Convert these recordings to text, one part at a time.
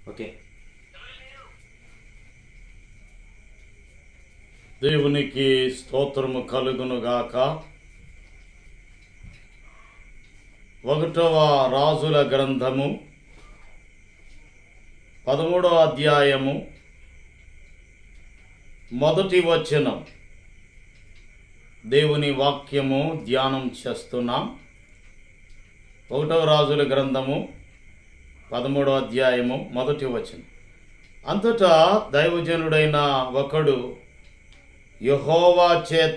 okay దేవునికి స్తోత్రము కలుగునుగాక ఒకటవ రాజుల గ్రంథము పదమూడవ అధ్యాయము మొదటి వచనం దేవుని వాక్యము ధ్యానం చేస్తున్నాం ఒకటవ రాజుల గ్రంథము పదమూడవ అధ్యాయము మొదటి వచనం అంతటా దైవజనుడైన ఒకడు యహోవా చేత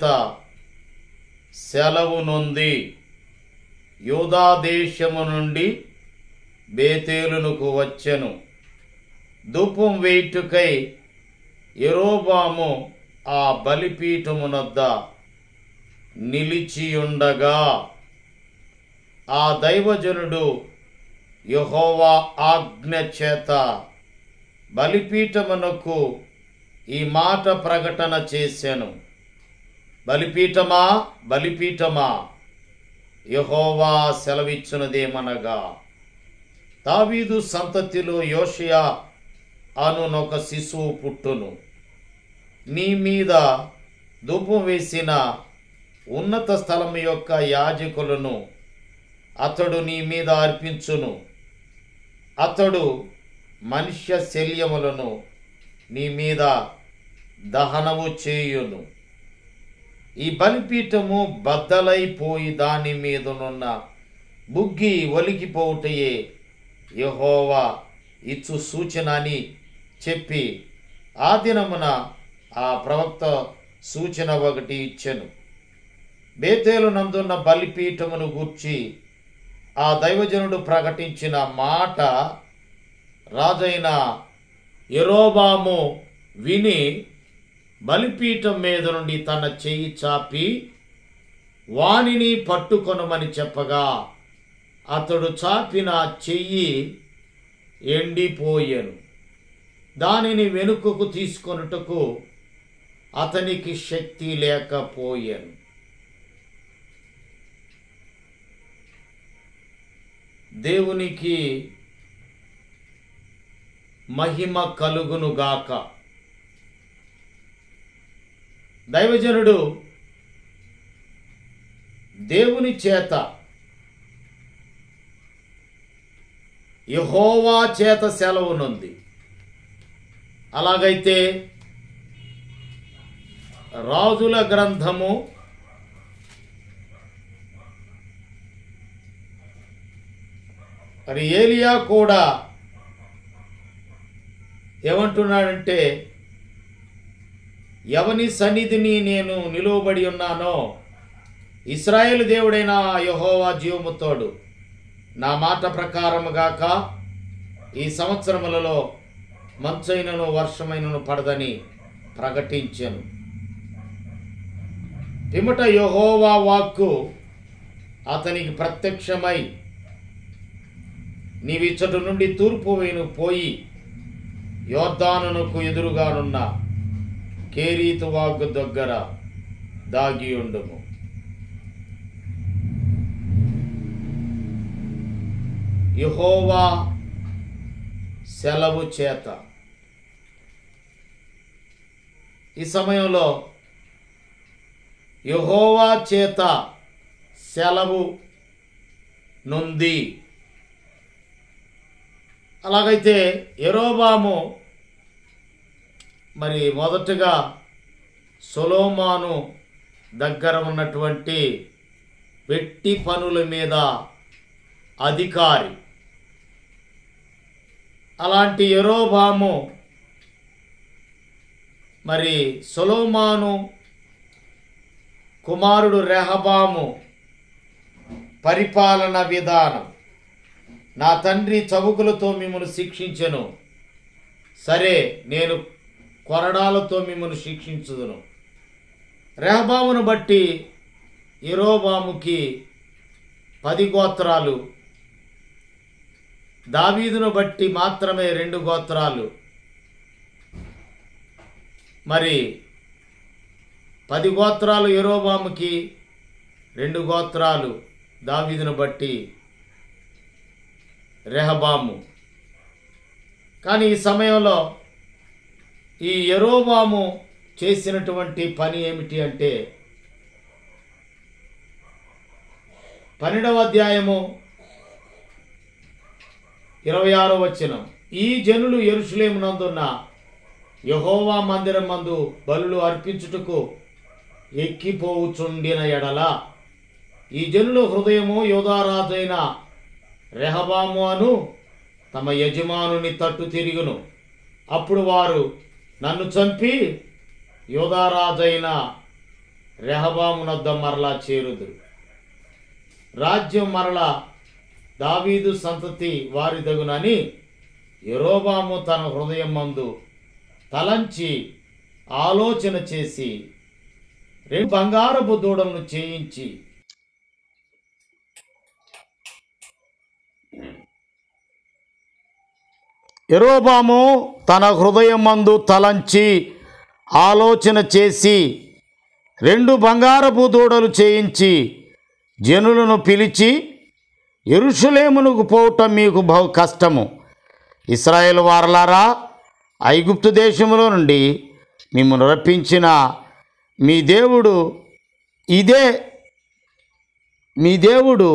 సెలవు నొంది యూదా దేశము నుండి బేతేలునకు వచ్చెను ధూపం వేయుటకై ఎరోబాము ఆ బలిపీఠమునద్ద నిలిచియుండగా ఆ దైవజనుడు యహోవా ఆజ్ఞ చేత బలిపీఠమునకు ఈ మాట ప్రకటన చేశాను బలిపీఠమా బలిపీఠమా యహోవా సెలవిచ్చునదేమనగా దావీదు సంతతిలో యోషయా అనునొక శిశువు పుట్టును నీ మీద ధూపం వేసిన ఉన్నత స్థలం యొక్క యాజకులను అతడు నీ మీద అర్పించును అతడు మనుష్య శల్యములను నీ మీద దహనము చేయును ఈ బలిపీఠము బద్దలైపోయి దాని మీదనున్న బుగ్గి ఒలికిపోవుటయే యహోవా ఇచ్చు సూచన అని చెప్పి ఆ దినమున ఆ ప్రవక్త సూచన ఒకటి ఇచ్చెను బేతేలు నందున్న బలిపీఠమును గూర్చి ఆ దైవజనుడు ప్రకటించిన మాట రాజైన ఎరోబాము విని బలిపీఠం మీద నుండి తన చెయ్యి చాపి వానిని పట్టుకొనమని చెప్పగా అతడు చాపిన చెయ్యి ఎండిపోయాను దానిని వెనుకకు తీసుకొనుటకు అతనికి శక్తి లేకపోయాను దేవునికి మహిమ కలుగునుగాక దైవజనుడు దేవుని చేత యహోవా చేత సెలవునుంది అలాగైతే రాజుల గ్రంథము మరి ఏలియా కూడా ఏమంటున్నాడంటే ఎవని సన్నిధిని నేను నిలువబడి ఉన్నానో ఇస్రాయేల్ దేవుడైన యహోవా జీవముతోడు నా మాట ప్రకారముగాక ఈ సంవత్సరములలో మంచైనను వర్షమైనను పడదని ప్రకటించాను పిమట యహోవా వాక్కు అతనికి ప్రత్యక్షమై నీవిచ్చటి నుండి తూర్పు వైను పోయి యోర్ధానునకు ఎదురుగానున్న కేరీతు వాగు దగ్గర దాగి ఉండుము యహోవా సెలవు చేత ఈ సమయంలో యహోవా చేత సెలవు నుంది అలాగైతే ఎరోబాము మరి మొదటగా సొలోమాను దగ్గర ఉన్నటువంటి వెట్టి పనుల మీద అధికారి అలాంటి ఎరోబాము మరి సొలోమాను కుమారుడు రెహబాము పరిపాలన విధానం నా తండ్రి చవుకులతో మిమ్మల్ని శిక్షించెను సరే నేను కొరడాలతో మిమ్మల్ని శిక్షించుదును రెహబామును బట్టి ఇరోబాముకి పది గోత్రాలు దావీదును బట్టి మాత్రమే రెండు గోత్రాలు మరి పది గోత్రాలు ఎరోబాముకి రెండు గోత్రాలు దావీదును బట్టి రెహబాము కానీ ఈ సమయంలో ఈ యరోబాము చేసినటువంటి పని ఏమిటి అంటే పన్నెండవ అధ్యాయము ఇరవై ఆరో వచనం ఈ జనులు ఎరుషులేమునందున్న యహోవా మందిరం మందు బలులు అర్పించుటకు ఎక్కిపోవుచుండిన ఎడల ఈ జనుల హృదయము యోధారాజైన రెహబాము అను తమ యజమానుని తట్టు తిరుగును అప్పుడు వారు నన్ను చంపి యోధారాజైన రెహబామునద్ద మరలా చేరుదురు రాజ్యం మరలా దావీదు సంతతి వారిదగునని యరోబాము తన హృదయం మందు తలంచి ఆలోచన చేసి రెండు బంగారపు దూడలను చేయించి యరోబాము తన హృదయం మందు తలంచి ఆలోచన చేసి రెండు బంగారపు దూడలు చేయించి జనులను పిలిచి ఎరుషులేమునకు పోవటం మీకు బహు కష్టము ఇస్రాయేల్ వారలారా ఐగుప్తు దేశంలో నుండి మిమ్మల్ని రప్పించిన మీ దేవుడు ఇదే మీ దేవుడు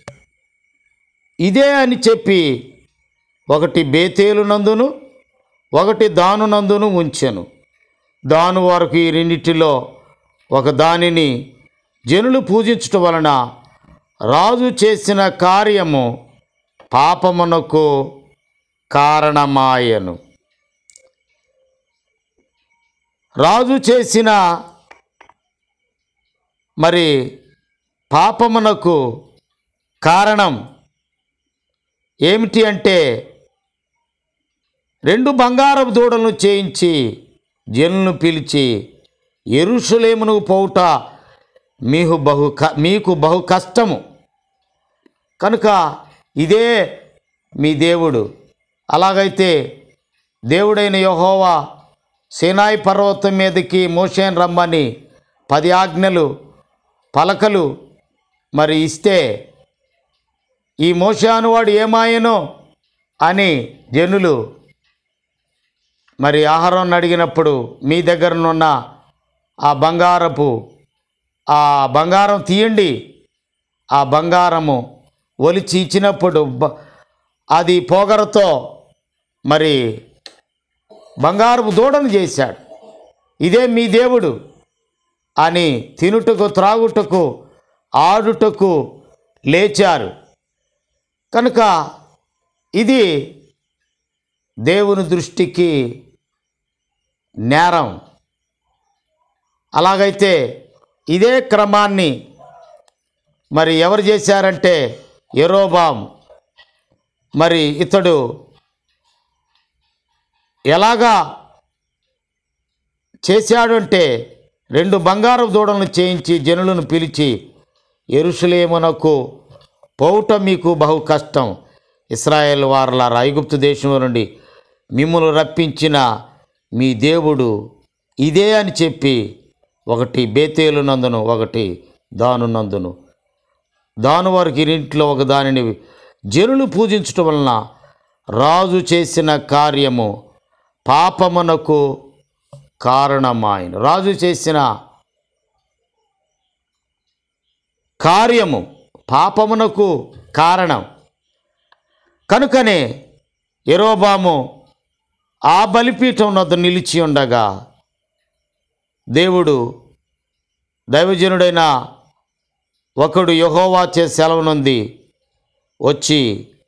ఇదే అని చెప్పి ఒకటి బేతేలు నందును ఒకటి దాను నందును ఉంచెను దాను వరకు ఈ రెండిటిలో ఒక దానిని జనులు పూజించటం వలన రాజు చేసిన కార్యము పాపమునకు కారణమాయను రాజు చేసిన మరి పాపమునకు కారణం ఏమిటి అంటే రెండు బంగారపు దూడలను చేయించి జనులను పిలిచి ఎరుషులేమును పోవుట మీకు బహు క మీకు బహు కష్టము కనుక ఇదే మీ దేవుడు అలాగైతే దేవుడైన యహోవా సినాయి పర్వతం మీదకి మోషేన్ రమ్మని పది ఆజ్ఞలు పలకలు మరి ఇస్తే ఈ మోషాను వాడు ఏమాయనో అని జనులు మరి ఆహారం అడిగినప్పుడు మీ దగ్గరనున్న ఆ బంగారపు ఆ బంగారం తీయండి ఆ బంగారము ఒలిచి ఇచ్చినప్పుడు బ- అది పోగరతో మరి బంగారపు దూడను చేశాడు ఇదే మీ దేవుడు అని తినుటకు త్రాగుటకు ఆడుటకు లేచారు కనుక ఇది దేవుని దృష్టికి నేరం అలాగైతే ఇదే క్రమాన్ని మరి ఎవరు చేశారంటే ఎరోబాం మరి ఇతడు ఎలాగా చేశాడు అంటే రెండు బంగారు దూడలను చేయించి జనులను పిలిచి ఎరుసలేమునకు పోవుట మీకు బహు కష్టం ఇస్రాయేల్ వారల ఐగుప్తు దేశం నుండి మిమ్మల్ని రప్పించిన మీ దేవుడు ఇదే అని చెప్పి ఒకటి బేతేలు నందును ఒకటి దాను నందును దాని వారికి ఇంట్లో ఒక దానిని జనులు పూజించటం వలన రాజు చేసిన కార్యము పాపమునకు కారణమాయన రాజు చేసిన కార్యము పాపమునకు కారణం కనుకనే ఎరోబాము ఆ బలిపీఠం వద్ద నిలిచి ఉండగా దేవుడు దైవజనుడైన ఒకడు యహోవా చే సెలవునుంది వచ్చి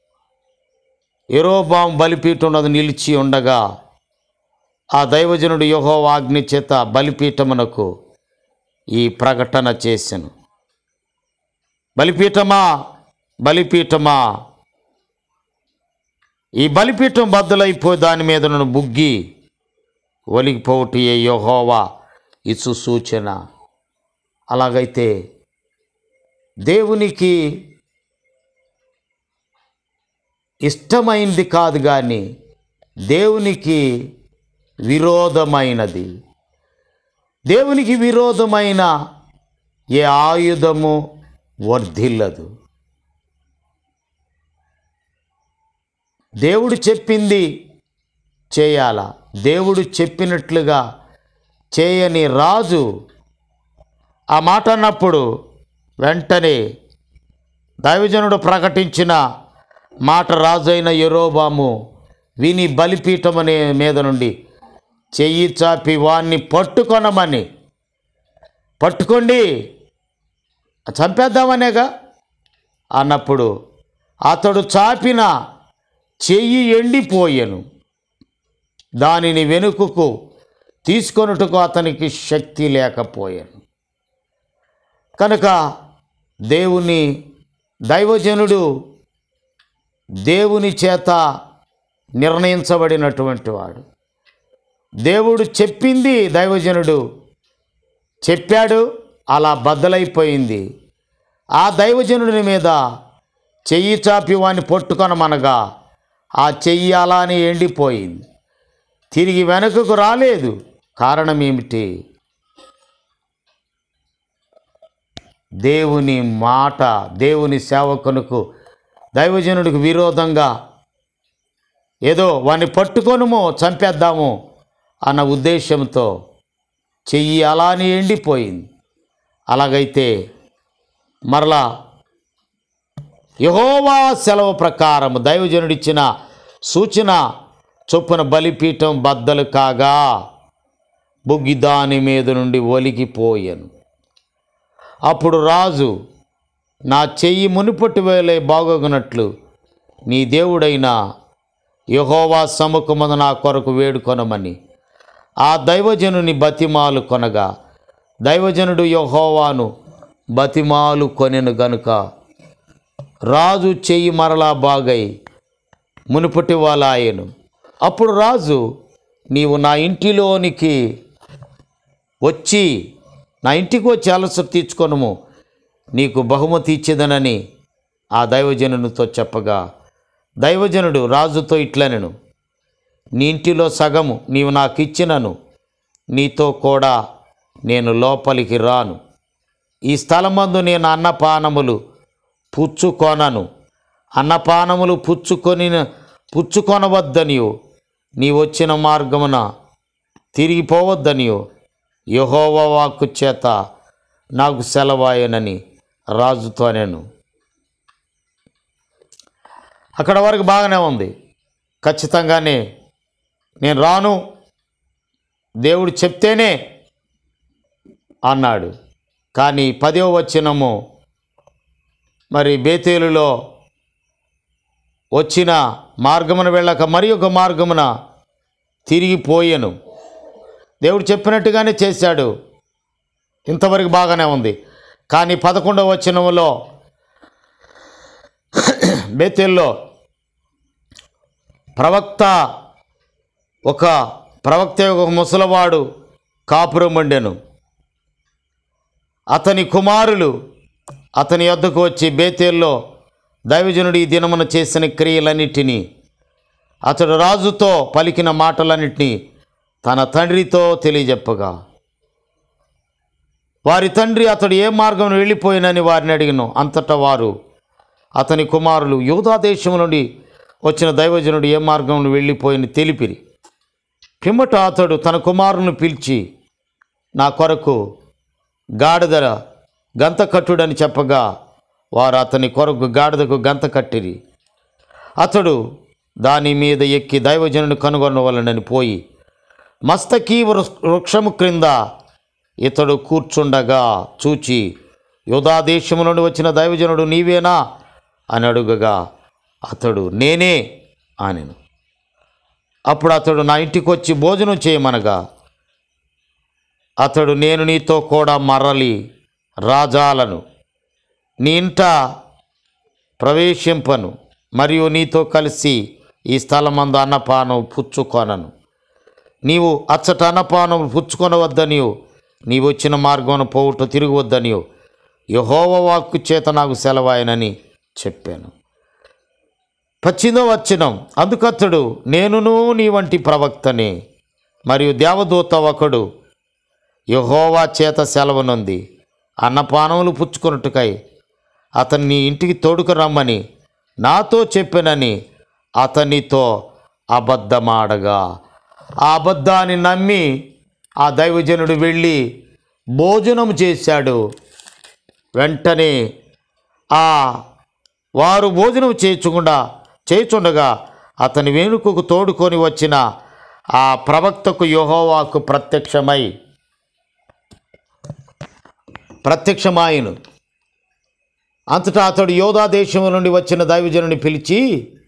ఎరోబాం బలిపీఠం వద్ద నిలిచి ఉండగా ఆ దైవజనుడు యహోవా ఆజ్ఞ చేత బలిపీఠమునకు ఈ ప్రకటన చేశాను బలిపీఠమా బలిపీఠమా ఈ బలిపీఠం బద్దలైపోయి దాని మీద నన్ను బుగ్గి ఒలిగిపోవటి ఏ యహోవా ఇచ్చు సూచన అలాగైతే దేవునికి ఇష్టమైంది కాదు కానీ దేవునికి విరోధమైనది దేవునికి విరోధమైన ఏ ఆయుధము వర్ధిల్లదు దేవుడు చెప్పింది చేయాలా దేవుడు చెప్పినట్లుగా చేయని రాజు ఆ మాట అన్నప్పుడు వెంటనే దైవజనుడు ప్రకటించిన మాట రాజైన యెరోబాము విని బలిపీఠం అనే మీద నుండి చెయ్యి చాపి వాణ్ణి పట్టుకొనమని పట్టుకోండి చంపేద్దామనేగా అన్నప్పుడు అతడు చాపిన చెయ్యి ఎండిపోయెను దానిని వెనుకకు తీసుకొనుటకు అతనికి శక్తి లేకపోయాను కనుక దేవుని దైవజనుడు దేవుని చేత నిర్ణయించబడినటువంటి వాడు దేవుడు చెప్పింది దైవజనుడు చెప్పాడు అలా బద్దలైపోయింది ఆ దైవజనుడి మీద చెయ్యి చాపి వాని పట్టుకొనమనగా ఆ చెయ్యి అలానే ఎండిపోయింది తిరిగి వెనుకకు రాలేదు కారణం ఏమిటి దేవుని మాట దేవుని సేవకునకు దైవజనుడికి విరోధంగా ఏదో వాడిని పట్టుకొనుమో చంపేద్దాము అన్న ఉద్దేశంతో చెయ్యి అలానే ఎండిపోయింది అలాగైతే మరలా యహోవా సెలవు ప్రకారం దైవజనుడిచ్చిన సూచన చొప్పున బలిపీఠం బద్దలు కాగా బుగ్గి దాని మీద నుండి ఒలిగిపోయాను అప్పుడు రాజు నా చెయ్యి మునుపటి వేలే బాగోగునట్లు నీ దేవుడైన యహోవా సముఖమున నా కొరకు వేడుకొనమని ఆ దైవజనుని బతిమాలు కొనగా దైవజనుడు యహోవాను బతిమాలు కొనెను గనుక రాజు చెయ్యి మరలా బాగై మునుపటి వాళ్ళాయను అప్పుడు రాజు నీవు నా ఇంటిలోనికి వచ్చి నా ఇంటికి వచ్చి అలసట తీర్చుకొనుము నీకు బహుమతి ఇచ్చేదనని ఆ దైవజనునితో చెప్పగా దైవజనుడు రాజుతో ఇట్లనెను నీ ఇంటిలో సగము నీవు నాకు ఇచ్చినను నీతో కూడా నేను లోపలికి రాను ఈ స్థలమందు నేను అన్నపానములు పుచ్చుకొనను అన్నపానములు పుచ్చుకొని పుచ్చుకొనవద్దనియు నీ వచ్చిన మార్గమున తిరిగిపోవద్దనియు యహోవ వాక్కు చేత నాకు సెలవాయనని రాజుతో నేను అక్కడ వరకు బాగానే ఉంది ఖచ్చితంగానే నేను రాను దేవుడు చెప్తేనే అన్నాడు కానీ పదో వచనము మరి బేతేలులో వచ్చిన మార్గమున వెళ్ళక మరి ఒక మార్గమున తిరిగిపోయాను దేవుడు చెప్పినట్టుగానే చేశాడు ఇంతవరకు బాగానే ఉంది కానీ పదకొండవ వచనములో బేతేల్లో ప్రవక్త ఒక ప్రవక్త ఒక ముసలవాడు కాపురం వండెను అతని కుమారులు అతని యొద్దకు వచ్చి బేతేల్లో దైవజనుడు ఈ దినమున చేసిన క్రియలన్నిటినీ అతడు రాజుతో పలికిన మాటలన్నిటినీ తన తండ్రితో తెలియజెప్పగా వారి తండ్రి అతడు ఏ మార్గం వెళ్ళిపోయినని వారిని అడిగిను అంతటా వారు అతని కుమారులు యూదా దేశం నుండి వచ్చిన దైవజనుడు ఏ మార్గంలో వెళ్ళిపోయిన తెలిపిరి పిమ్మట అతడు తన కుమారుని పిలిచి నా కొరకు గాడిద గంత కట్టుడని చెప్పగా వారు అతని కొరకు గాడిదకు గంత కట్టిరి అతడు దాని మీద ఎక్కి దైవజనుని కనుగొనవలనని పోయి మస్తకీ వృ- వృక్షము క్రింద ఇతడు కూర్చుండగా చూచి యోధా దేశము నుండి వచ్చిన దైవజనుడు నీవేనా అని అడుగగా అతడు నేనే అనెను అప్పుడు అతడు నా ఇంటికి వచ్చి భోజనం చేయమనగా అతడు నేను నీతో కూడా మరలి రాజాలను నీ ఇంట ప్రవేశింపను మరియు నీతో కలిసి ఈ స్థలమందు అన్నపానం పుచ్చుకొనను నీవు అచ్చట అన్నపానం పుచ్చుకొనవద్దనియు నీవు వచ్చిన మార్గమున పోవుట తిరగవద్దనియు యహోవ వాక్కు చేత నాకు సెలవాయనని చెప్పాను పచ్చిందో వచ్చినం అందుకతడు నేనును నీ వంటి ప్రవక్తనే మరియు దేవదూత ఒకడు యహోవా చేత సెలవునుంది అన్నపానములు పుచ్చుకొనుటకై అతన్ని ఇంటికి తోడుకు రమ్మని నాతో చెప్పినని అతనితో అబద్ధమాడగా ఆ అబద్ధాన్ని నమ్మి ఆ దైవజనుడు వెళ్ళి భోజనం చేశాడు వెంటనే ఆ వారు భోజనం చేయకుండా చేయుచుండగా అతని వెనుకకు తోడుకొని వచ్చిన ఆ ప్రవక్తకు యెహోవాకు ప్రత్యక్షమై ప్రత్యక్షమాయను అంతటా అతడు యోధా దేశం నుండి వచ్చిన దైవజనుని పిలిచి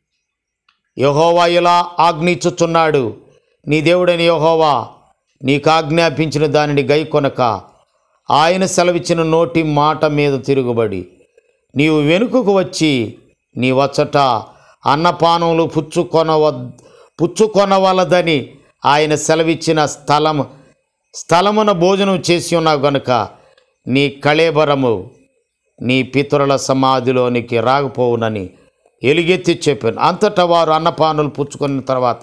యహోవా ఇలా ఆజ్ఞించుచున్నాడు నీ దేవుడైన యహోవా నీకు ఆజ్ఞాపించిన దానిని గైకొనక ఆయన సెలవిచ్చిన నోటి మాట మీద తిరుగుబడి నీవు వెనుకకు వచ్చి నీ వచ్చట అన్నపానములు పుచ్చుకొనవ పుచ్చుకొనవలదని ఆయన సెలవిచ్చిన స్థలం స్థలమున భోజనం చేసి ఉన్నావు గనుక నీ కళేబరము నీ పితరుల సమాధిలోనికి రాకపోవునని ఎలుగెత్తి చెప్పాను అంతటా వారు అన్నపానులు పుచ్చుకున్న తర్వాత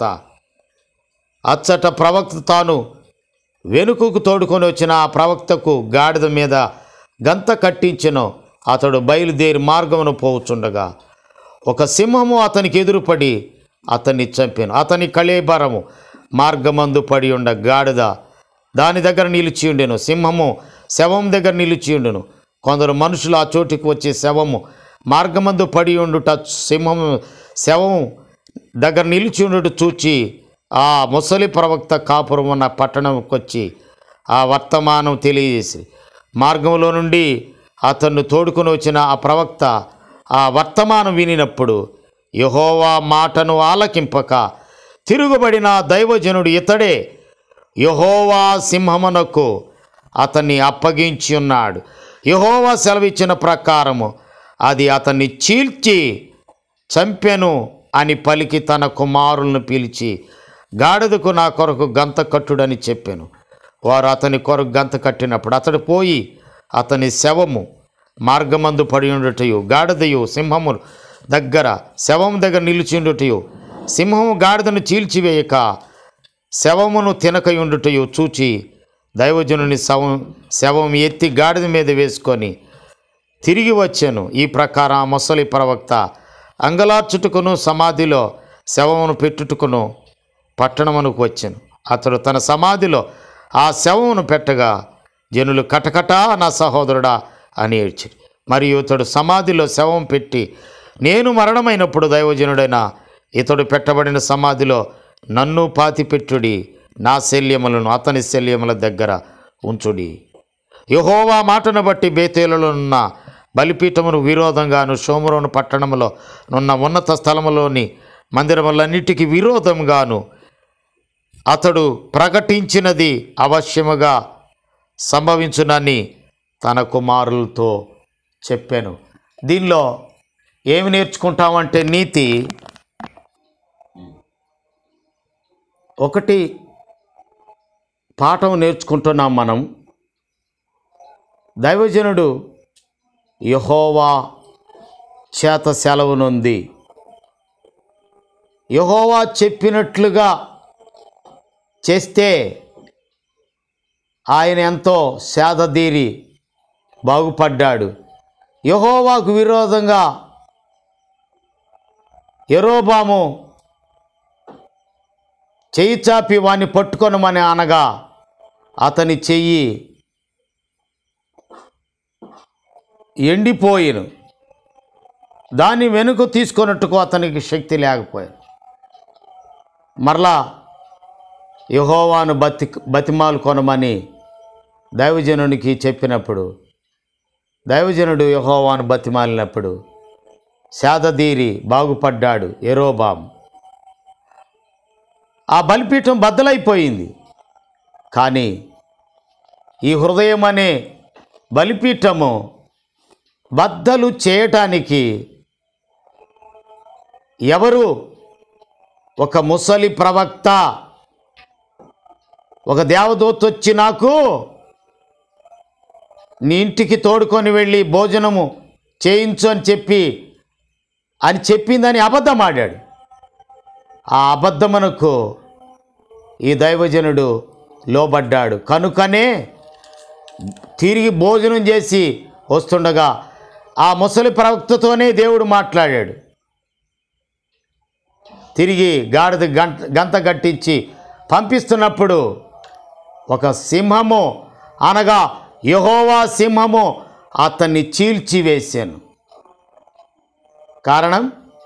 అచ్చట ప్రవక్త తాను వెనుకకు తోడుకొని వచ్చిన ఆ ప్రవక్తకు గాడిద మీద గంత కట్టించెను అతడు బయలుదేరి మార్గమును పోవుచుండగా ఒక సింహము అతనికి ఎదురుపడి అతన్ని చంపాను అతని కళేబరము మార్గమందు పడి ఉండ గాడిద దాని దగ్గర నిలిచి ఉండెను సింహము శవం దగ్గర నిలిచి ఉండెను కొందరు మనుషులు ఆ చోటికి వచ్చే శవము మార్గమందు పడి ఉండుట సింహము శవం దగ్గర నిలిచి ఉండుట చూచి ఆ ముసలి ప్రవక్త కాపురం ఉన్న పట్టణంకి వచ్చి ఆ వర్తమానం తెలియజేసి మార్గంలో నుండి అతన్ని తోడుకొని వచ్చిన ఆ ప్రవక్త ఆ వర్తమానం వినినప్పుడు యహోవా మాటను ఆలకింపక తిరుగుబడిన దైవజనుడు ఇతడే యహోవా సింహమునకు అతన్ని అప్పగించి ఉన్నాడు యహోవా సెలవిచ్చిన ప్రకారము అది అతన్ని చీల్చి చంపెను అని పలికి తన కుమారులను పిలిచి గాడిదకు నా కొరకు గంత కట్టుడని చెప్పాను వారు అతని కొరకు గంత కట్టినప్పుడు అతడు పోయి అతని శవము మార్గమందు పడి ఉండుటయు గాడిదయు సింహము దగ్గర శవం దగ్గర నిలిచి ఉండుటయు సింహము గాడిదను చీల్చివేయక శవమును తినకయుండుటయు చూచి దైవజనుని శవం శవం ఎత్తి గాడిద మీద వేసుకొని తిరిగి వచ్చాను ఈ ప్రకారం ఆ ముసలి ప్రవక్త అంగలార్చుటకును సమాధిలో శవమును పెట్టుటకును పట్టణమునకు వచ్చాను అతడు తన సమాధిలో ఆ శవమును పెట్టగా జనులు కటకటా నా సహోదరుడా అని ఏడ్చి మరియు ఇతడు సమాధిలో శవం పెట్టి నేను మరణమైనప్పుడు దైవజనుడైన ఇతడు పెట్టబడిన సమాధిలో నన్ను పాతిపెట్టుడి నా శల్యములను అతని శల్యముల దగ్గర ఉంచుడి యహోవా మాటను బట్టి బేతేలలో ఉన్న బలిపీఠమును విరోధంగాను సోమరోను పట్టణములో నున్న ఉన్నత స్థలములోని మందిరములన్నిటికీ విరోధంగాను అతడు ప్రకటించినది అవశ్యముగా సంభవించునని తన కుమారులతో చెప్పాను దీనిలో ఏమి నేర్చుకుంటామంటే నీతి ఒకటి పాఠం నేర్చుకుంటున్నాం మనం దైవజనుడు యహోవా చేత సెలవునుంది యహోవా చెప్పినట్లుగా చేస్తే ఆయన ఎంతో సేదదీరి బాగుపడ్డాడు యహోవాకు విరోధంగా ఎరోబాము చెయ్యి చాపి వాణ్ణి పట్టుకొనమని అనగా అతని చెయ్యి ఎండిపోయిను దాన్ని వెనుక తీసుకొనట్టుకు అతనికి శక్తి లేకపోయాను మరలా యహోవాను బతి బతిమాలు కొనమని దైవజనునికి చెప్పినప్పుడు దైవజనుడు యహోవాను బతిమాలినప్పుడు శాదదీరి బాగుపడ్డాడు ఎరోబాం ఆ బలిపీఠం బద్దలైపోయింది కానీ ఈ హృదయం అనే బలిపీఠము బద్దలు చేయటానికి ఎవరు ఒక ముసలి ప్రవక్త ఒక దేవదూత వచ్చి నాకు నీ ఇంటికి తోడుకొని వెళ్ళి భోజనము చేయించు అని చెప్పి అని చెప్పిందని అబద్ధం ఆడాడు ఆ అబద్ధమునకు ఈ దైవజనుడు లోబడ్డాడు కనుకనే తిరిగి భోజనం చేసి వస్తుండగా ఆ ముసలి ప్రవక్తతోనే దేవుడు మాట్లాడాడు తిరిగి గాడిద గంట గంత గట్టించి పంపిస్తున్నప్పుడు ఒక సింహము అనగా యహోవా సింహము అతన్ని చీల్చివేశాను కారణం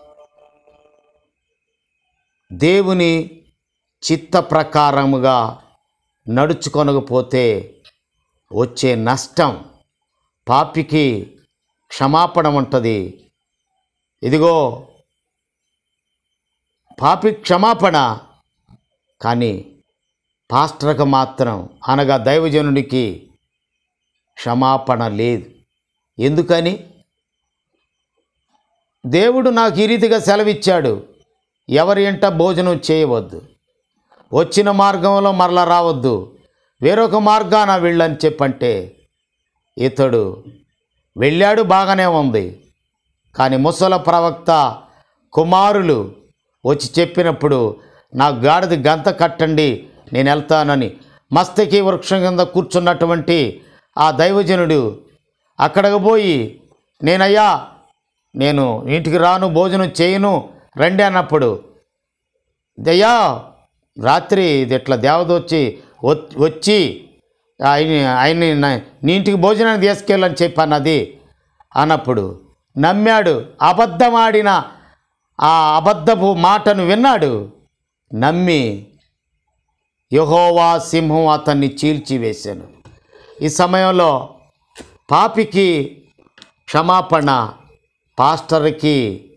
దేవుని చిత్త ప్రకారముగా నడుచుకొనకపోతే వచ్చే నష్టం పాపికి క్షమాపణ ఉంటుంది ఇదిగో పాపి క్షమాపణ కానీ పాస్టర్కు మాత్రం అనగా దైవజనునికి క్షమాపణ లేదు ఎందుకని దేవుడు నాకు ఈ రీతిగా సెలవిచ్చాడు ఎవరి ఎంట భోజనం చేయవద్దు వచ్చిన మార్గంలో మరలా రావద్దు వేరొక మార్గాన వెళ్ళని చెప్పంటే ఇతడు వెళ్ళాడు బాగానే ఉంది కానీ ముసల ప్రవక్త కుమారులు వచ్చి చెప్పినప్పుడు నా గాడిద గంత కట్టండి నేను వెళ్తానని మస్తకి వృక్షం కింద కూర్చున్నటువంటి ఆ దైవజనుడు అక్కడికి పోయి నేనయ్యా నేను ఇంటికి రాను భోజనం చేయను రండి అన్నప్పుడు దయ్యా రాత్రి ఇది ఇట్లా దేవదొచ్చి వచ్- వచ్చి ఆయన ఆయన్ని నా- నీ ఇంటికి భోజనానికి తీసుకెళ్ళని చెప్పన్నది అన్నప్పుడు నమ్మాడు అబద్ధమాడిన ఆ అబద్ధపు మాటను విన్నాడు నమ్మి యహోవా సింహం అతన్ని చీల్చివేశాను ఈ సమయంలో పాపికి క్షమాపణ పాస్టర్కి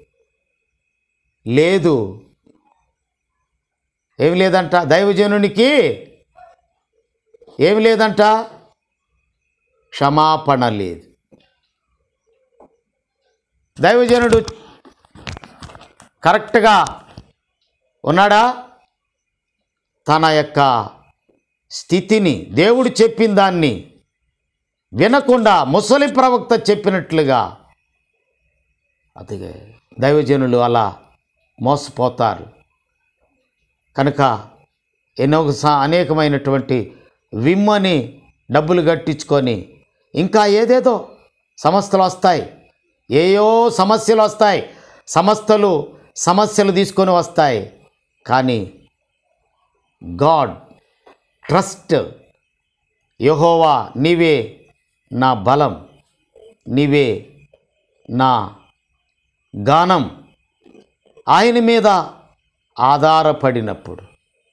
లేదు ఏమి లేదంట దైవజనునికి ఏమి లేదంట క్షమాపణ లేదు దైవజనుడు కరెక్ట్గా ఉన్నాడా తన యొక్క స్థితిని దేవుడు చెప్పిన దాన్ని వినకుండా ముసలి ప్రవక్త చెప్పినట్లుగా అది దైవజనులు అలా మోసపోతారు కనుక ఎన్నో సా- అనేకమైనటువంటి విమ్మని డబ్బులు కట్టించుకొని ఇంకా ఏదేదో సమస్యలు వస్తాయి ఏయో సమస్యలు వస్తాయి సమస్తలు సమస్యలు తీసుకొని వస్తాయి కానీ గాడ్ ట్రస్ట్ యహోవా నీవే నా బలం నీవే నా గానం ఆయన మీద ఆధారపడినప్పుడు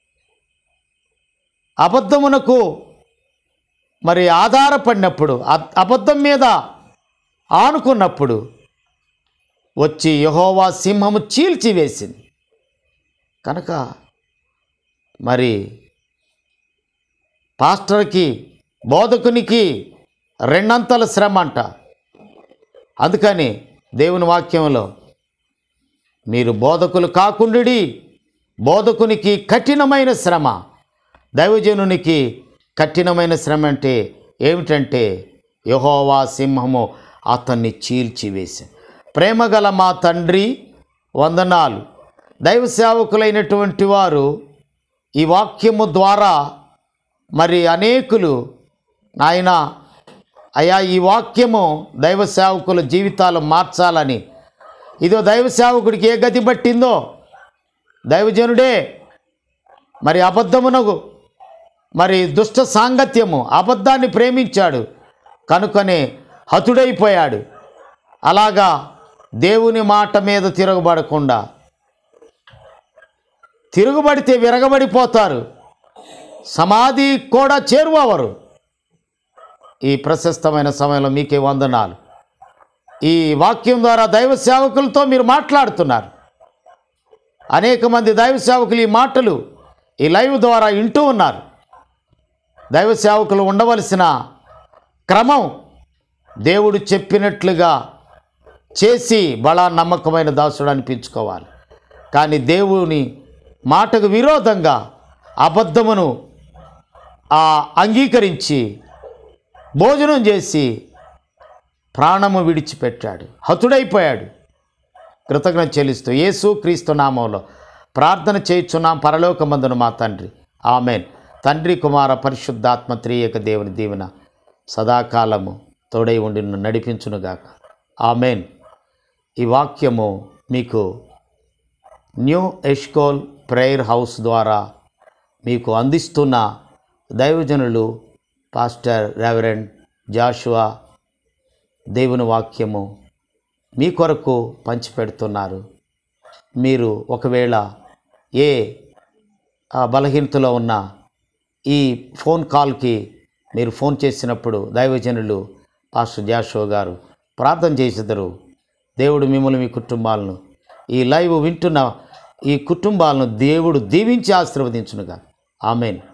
అబద్ధమునకు మరి ఆధారపడినప్పుడు అ- అబద్ధం మీద ఆనుకున్నప్పుడు వచ్చి యహోవా సింహము చీల్చివేసింది కనుక మరి పాస్టర్కి బోధకునికి రెండంతల శ్రమ అంట అందుకని దేవుని వాక్యంలో మీరు బోధకులు కాకుండుడి బోధకునికి కఠినమైన శ్రమ దైవజనునికి కఠినమైన శ్రమ అంటే ఏమిటంటే యహోవా సింహము అతన్ని చీల్చివేసి ప్రేమగల మా తండ్రి వందనాలు దైవ సేవకులైనటువంటి వారు ఈ వాక్యము ద్వారా మరి అనేకులు నాయన అయా ఈ వాక్యము దైవ సేవకుల జీవితాలు మార్చాలని ఇదో దైవ సేవకుడికి ఏ గతి పట్టిందో దైవజనుడే మరి అబద్ధమునకు మరి దుష్ట సాంగత్యము అబద్ధాన్ని ప్రేమించాడు కనుకనే హతుడైపోయాడు అలాగా దేవుని మాట మీద తిరగబడకుండా తిరుగుబడితే విరగబడిపోతారు సమాధి కూడా చేరువవరు ఈ ప్రశస్తమైన సమయంలో మీకే వందనాలు ఈ వాక్యం ద్వారా దైవ సేవకులతో మీరు మాట్లాడుతున్నారు అనేక మంది దైవ సేవకులు ఈ మాటలు ఈ లైవ్ ద్వారా వింటూ ఉన్నారు దైవ సేవకులు ఉండవలసిన క్రమం దేవుడు చెప్పినట్లుగా చేసి బలా నమ్మకమైన దాసుడు అనిపించుకోవాలి కానీ దేవుని మాటకు విరోధంగా అబద్ధమును ఆ అంగీకరించి భోజనం చేసి ప్రాణము విడిచిపెట్టాడు హతుడైపోయాడు కృతజ్ఞత చెల్లిస్తూ యేసు క్రీస్తు నామంలో ప్రార్థన చేయుచున్నాం పరలోకమందున మా తండ్రి ఆమెన్ తండ్రి కుమార పరిశుద్ధాత్మ త్రియక దేవుని దీవెన సదాకాలము తోడై ఉండి నన్ను నడిపించునుగాక ఆమెన్ ఈ వాక్యము మీకు న్యూ ఎష్కోల్ ప్రేయర్ హౌస్ ద్వారా మీకు అందిస్తున్న దైవజనులు పాస్టర్ రెవరెండ్ జాషువా దేవుని వాక్యము మీ కొరకు పంచిపెడుతున్నారు మీరు ఒకవేళ ఏ ఆ, బలహీనతలో ఉన్న ఈ ఫోన్ కాల్కి మీరు ఫోన్ చేసినప్పుడు దైవజనులు పాస్టర్ జాషువా గారు ప్రార్థన చేసేదరు దేవుడు మిమ్మల్ని మీ కుటుంబాలను ఈ లైవ్ వింటున్న ఈ కుటుంబాలను దేవుడు దీవించి ఆశీర్వదించునుగా ఆమెన్